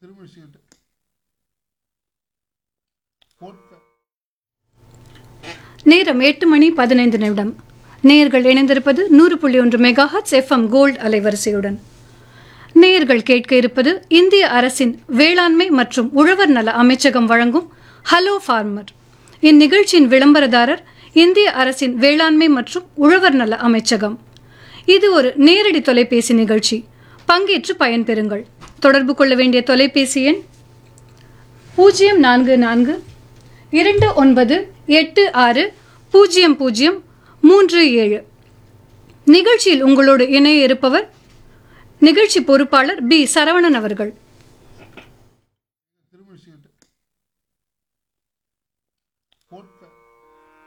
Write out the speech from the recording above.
திருமிழிசைட்டு போட்ட நேரம் எட்டு மணி பதினைந்து நிமிடம் நேயர்கள் இணைந்திருப்பது நூறு புள்ளி ஒன்று மெகாஹட்ஸ் எஃப்எம் கோல்ட் அலைவரிசையுடன் நேயர்கள் கேட்க இருப்பது இந்திய அரசின் வேளாண்மை மற்றும் உழவர் நல அமைச்சகம் வழங்கும் ஹலோ ஃபார்மர் இந்நிகழ்ச்சியின் விளம்பரதாரர் இந்திய அரசின் வேளாண்மை மற்றும் உழவர் நல அமைச்சகம் இது ஒரு நேரடி தொலைபேசி நிகழ்ச்சி பங்கேற்று பயன்பெறுங்கள் தொடர்பு கொள்ள வேண்டிய தொலைபேசி எண் பூஜ்ஜியம் நான்கு நான்கு இரண்டு ஒன்பது எட்டு ஆறு பூஜ்ஜியம் பூஜ்ஜியம் மூன்று ஏழு நிகழ்ச்சியில் உங்களோடு இணைய இருப்பவர் நிகழ்ச்சி பொறுப்பாளர் பி சரவணன் அவர்கள்